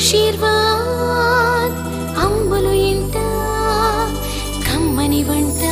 ఆశీర్వాద్ అమ్మలు ఇంట కమ్మని వంట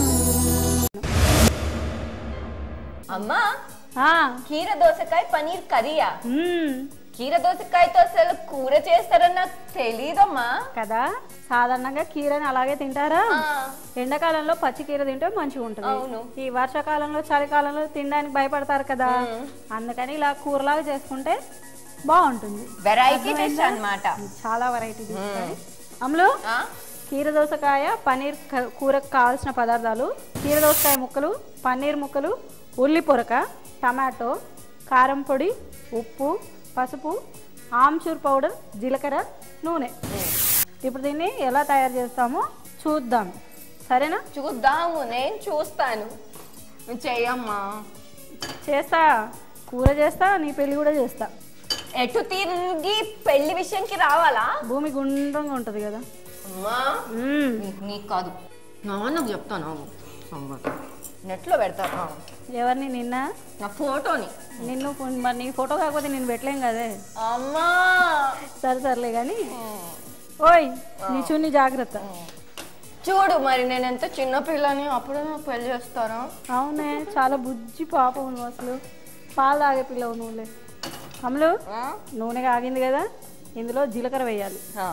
అమ్మా ఆ, కీర దోసకాయ పనీర్ కర్రీయా మ్మ్, కీర దోసకాయతో అసలు కూర చేస్తారని నాకు తెలీదమ్మా కదా సాధారణంగా కీరని అలాగే తింటారా ఆ, ఎండాకాలంలో పచ్చి కీర తింటే మంచిగా ఉంటుంది అవును. ఈ వర్షాకాలంలో చలికాలంలో తినడానికి భయపడతారు కదా అందుకని ఇలా కూరలాగా చేసుకుంటే బాగుంటుంది వెరైటీ డిష్ అన్నమాట చాలా వెరైటీ అమలు కీర దోసకాయ పన్నీర్ క- కూరకు కావాల్సిన పదార్థాలు కీర దోసకాయ ముక్కలు పన్నీర్ ముక్కలు ఉల్లి పొరక టమాటో కారం పొడి ఉప్పు పసుపు ఆమ్చూర్ పౌడర్ జీలకర్ర నూనె ఇప్పుడు దీన్ని ఎలా తయారు చేస్తామో చూద్దాం సరేనా చూద్దాము నేను చూస్తాను నువ్వు చెయ్యమ్మా చేస్తా కూర చేస్తా నీ పెళ్ళి కూడా చేస్తా ఎటు తిరిగి పెళ్లి విషయానికి రావాలా భూమి గుండ్రంగా ఉంటుంది కదా అమ్మా మ్మ్. నీ- నీకు కాదు నాన్నకు చెప్తాను నెట్లో పెడతాను ఎవరిని నిన్న నా ఫోటోని నిన్ను మరి నీ ఫోటో కాకపోతే నేను పెట్టలేం కదే అమ్మా సరే సర్లే కానీ ఓయ్ నీ చున్ని జాగ్రత్త చూడు మరి నేను ఎంత చిన్న పిల్లని అప్పుడే నాకు పెళ్లి చేస్తారా అవునే చాలా బుజ్జి పాప నువ్వు అసలు పాలు తాగే పిల్లవు నువ్వులే అమలు ఆ? నూనె ఆగింది కదా ఇందులో జీలకర్ర వేయాలి ఆ.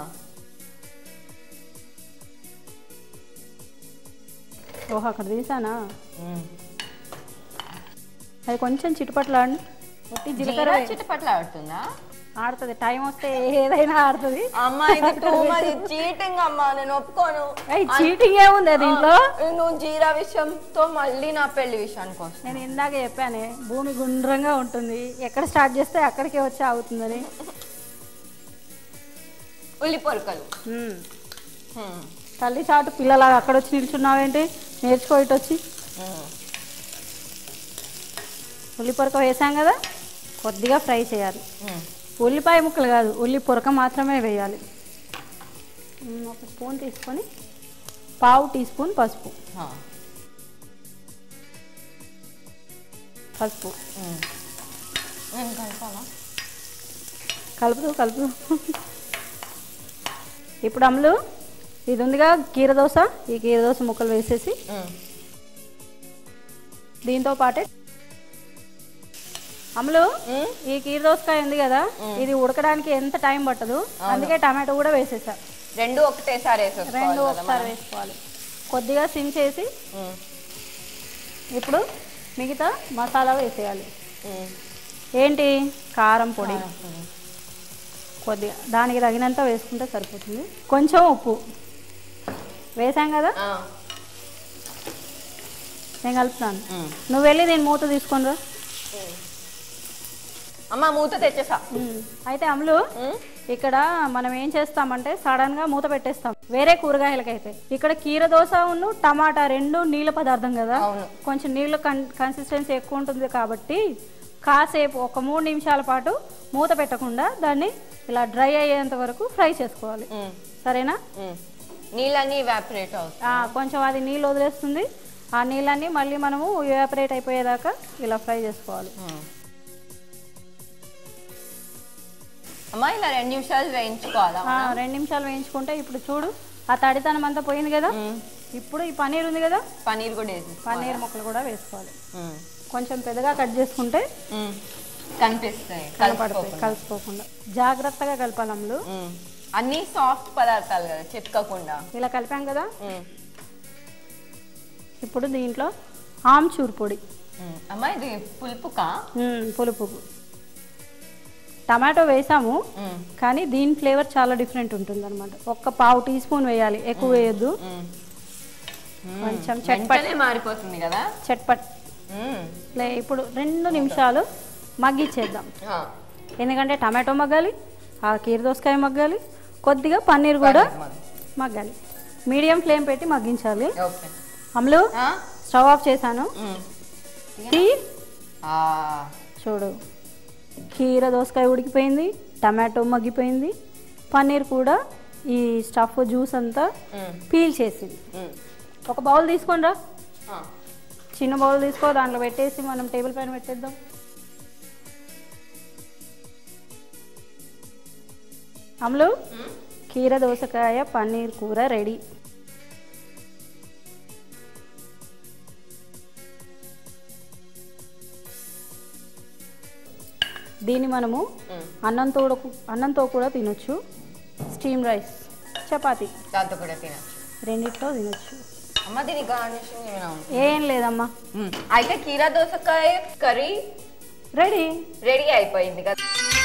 ఓహో అక్కడ తీసానా ఉమ్. అది కొంచెం చిటుపట్లాడి ఒట్టి జీలకర్ర జీరా చిటపట్ల ఆడుతుందా ఆడుతుంది టైం వస్తే ఏదైనా ఆడుతుంది అమ్మా ఇది టూ మచ్ చీటింగ్ అమ్మా నేను ఒప్పుకోను అయ్యి చీటింగ్ ఏముంది దీంట్లో నువ్వు జీరా విషయంతో మళ్ళీ నా పెళ్లి విషయానికి వస్తా నేను ఇందాక చెప్పానే భూమి గుండ్రంగా ఉంటుంది ఎక్కడ స్టార్ట్ చేస్తే అక్కడికే వచ్చి ఆగుతుందని ఉల్లి పొరకలు మ్మ్. ఉమ్. తల్లి చాటు పిల్లలాగా అక్కడ వచ్చి నిల్చున్నావేంటి నేర్చుకో ఇటు వచ్చి ఉమ్. ఉల్లి పొరక వేసాం కదా కొద్దిగా ఫ్రై చేయాలి ఉమ్. ఉల్లిపాయ ముక్కలు కాదు ఉల్లి పొరక మాత్రమే వేయాలి మ్మ్, ఒక స్పూన్ తీసుకొని పావు టీ స్పూన్ పసుపు ఆ. పసుపు ఉమ్. నేను కలపాలా కలుపుతూ కలుపుతూ ఇప్పుడు అమ్ములు ఇది ఉందిగా కీర దోశ ఈ కీర దోశ ముక్కలు వేసేసి ఉమ్. దీంతో పాటే అమ్ములు ఉమ్. ఈ కీర దోసకాయ ఉంది కదా ఇది ఉడకడానికి ఎంత టైం పట్టదు అందుకే టమాటో కూడా వేసేసా రెండు ఒకటేసారి వేసేసుకోవాలి రెండు కదా ఒకసారి మనం. వేసుకోవాలి కొద్దిగా సిమ్ చేసి ఉమ్. ఇప్పుడు మిగతా మసాలా వేసేయాలి ఉమ్. ఏంటి కారం పొడి ఉమ్. కొద్దిగా దానికి తగినంత వేసుకుంటే సరిపోతుంది కొంచెం ఉప్పు వేసాం కదా ఆ. నేను కలుపుతాను ఉమ్. నువ్వు వెళ్ళి నేను మూత తీసుకొని రా అమ్మా మూత తెచ్చేసా ఉమ్. అయితే అమ్ములు ఉమ్. ఇక్కడ మనం ఏం చేస్తామంటే సడన్ గా మూత పెట్టేస్తాం వేరే కూరగాయలకైతే ఇక్కడ కీర దోశ ఉన్ను టమాటా రెండు నీళ్ళ పదార్థం కదా అవును. కొంచెం నీళ్ళ కన్సిస్టెన్సీ ఎక్కువ ఉంటుంది కాబట్టి కాసేపు ఒక మూడు నిమిషాల పాటు మూత పెట్టకుండా దాన్ని ఇలా డ్రై అయ్యేంత వరకు ఫ్రై చేసుకోవాలి ఉమ్. సరేనా ఉమ్. నీళ్ళన్నీ వ్యాపరేట్ అవుతాయి ఆ, కొంచెం అది నీళ్ళు వదిలేస్తుంది ఆ నీళ్ళన్నీ మళ్ళీ మనము ఎవాపరేట్ అయిపోయేదాకా ఇలా ఫ్రై చేసుకోవాలి ఉమ్. అమ్మా ఇలా రెండు నిమిషాలు వేయించుకోవాలా ఆ, రెండు నిమిషాలు వేయించుకుంటే ఇప్పుడు చూడు ఆ తడితనం అంతా పోయింది కదా ఉమ్. ఇప్పుడు ఈ పన్నీర్ ఉంది కదా పన్నీర్ కూడా వేసి పన్నీర్ ముక్కలు కూడా వేసుకోవాలి కొంచెం పెద్దగా కట్ చేసుకుంటే కనిపిస్తాయి కనపడతాయి కలిసిపోకుండా. కలుసుకోకుండా జాగ్రత్తగా కలపాలి అమ్ములు ఉమ్. అన్ని సాఫ్ట్ పదార్థాలు కదా చిట్కకుండా ఇలా కలిపాం కదా ఉమ్. ఇప్పుడు దీంట్లో ఆమ్చూర్ పొడి ఉమ్. అమ్మా ఇది పులుపుకా ఉమ్, పులుపు టమాటో వేసాము ఉమ్. కానీ దీని ఫ్లేవర్ చాలా డిఫరెంట్ ఉంటుంది అనమాట ఒక్క పావు టీ స్పూన్ వేయాలి ఎక్కువ వేయొద్దు ఉమ్. కొంచెం చట్పట్ వెంటనే మారిపోతుంది కదా చట్పట్ ఉమ్. లే ఇప్పుడు రెండు నిమిషాలు మగ్గిచ్చేద్దాం ఆ. ఎందుకంటే టమాటో మగ్గాలి ఆ కీర దోసకాయ మగ్గాలి కొద్దిగా పన్నీర్ కూడా పన్నీర్ మగ్గాలి. మగ్గాలి మీడియం ఫ్లేమ్ పెట్టి మగ్గించాలి ఓకే అమ్ములు ఆ? స్టవ్ ఆఫ్ చేశాను ఉమ్. టీ ఆ. చూడు కీర దోసకాయ ఉడికిపోయింది టమాటో మగ్గిపోయింది పన్నీర్ కూడా ఈ స్టఫ్ జ్యూస్ అంతా ఉమ్. పీల్ చేసింది ఉమ్. ఒక బౌల్ తీసుకొని రా ఆ. చిన్న బౌల్ తీసుకో దాంట్లో పెట్టేసి మనం టేబుల్ పైన పెట్టేద్దాం అమలు కీర దోసకాయ పన్నీర్ కూర రెడీ దీన్ని మనము అన్నంతో కూడా- అన్నంతో కూడా తినొచ్చు స్టీమ్ రైస్ చపాతి దాంతో కూడా తినచ్చు రెండిట్లో తినొచ్చు అమ్మ దీని గార్నిషింగ్ ఏమైనా ఉంది ఏం లేదమ్మా అయితే కీరా దోసకాయ కర్రీ రెడీ రెడీ అయిపోయింది కదా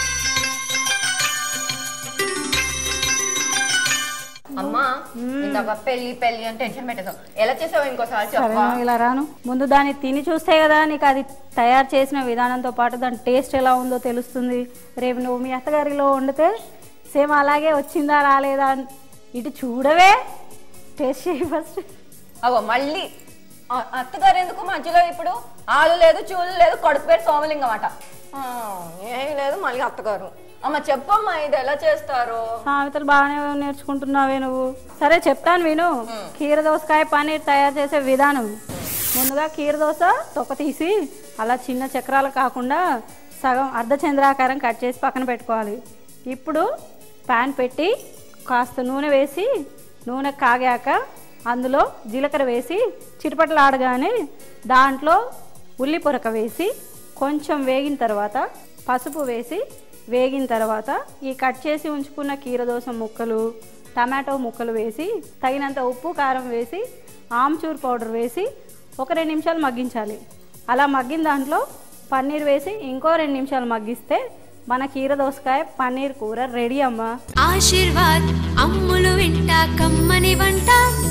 అమ్మా ఇందాక పెళ్లి పెళ్లి అని టెన్షన్ పెట్టేసావు ఎలా చేసావు ఇంకోసారి సరే చెప్పా నువ్వు ఇలా రాను ముందు దాన్ని తిని చూస్తే కదా నీకు అది తయారు చేసిన విధానంతో పాటు దాని టేస్ట్ ఎలా ఉందో తెలుస్తుంది రేపు నువ్వు మీ అత్తగారిలో వండితే సేమ్ అలాగే వచ్చిందా రాలేదా అని ఇటు చూడవే టేస్ట్ చేయి ఫస్ట్ అగో మళ్ళీ ఆ- అత్తగారు ఎందుకు మధ్యలో ఇప్పుడు ఆలు లేదు చూలు లేదు కొడుకు పేరు సోమలింగం అట ఆ, ఏం లేదు మళ్ళీ అత్తగారు అమ్మ చెప్పమ్మా ఇది ఎలా చేస్తారు సామెతలు బాగానే నేర్చుకుంటున్నావే నువ్వు సరే చెప్తాను విను కీర దోసకాయ పన్నీర్ తయారు చేసే విధానం ముందుగా కీర దోస తొక్క తీసి అలా చిన్న చక్రాలు కాకుండా సగం అర్ధ చంద్రాకారం కట్ చేసి పక్కన పెట్టుకోవాలి ఇప్పుడు ప్యాన్ పెట్టి కాస్త నూనె వేసి నూనె కాగాక అందులో జీలకర్ర వేసి చిటపటలాడగానే దాంట్లో ఉల్లి పొరక వేసి కొంచెం వేగిన తర్వాత పసుపు వేసి వేగిన తర్వాత ఈ కట్ చేసి ఉంచుకున్న కీరదోస ముక్కలు టమాటో ముక్కలు వేసి తగినంత ఉప్పు కారం వేసి ఆమ్చూర్ పౌడర్ వేసి ఒక రెండు నిమిషాలు మగ్గించాలి అలా మగ్గిన దాంట్లో పన్నీర్ వేసి ఇంకో రెండు నిమిషాలు మగ్గిస్తే మన కీర దోసకాయ పన్నీర్ కూర రెడీ అమ్మా ఆశీర్వాద్ అమ్ములు వింట కమ్మని వంట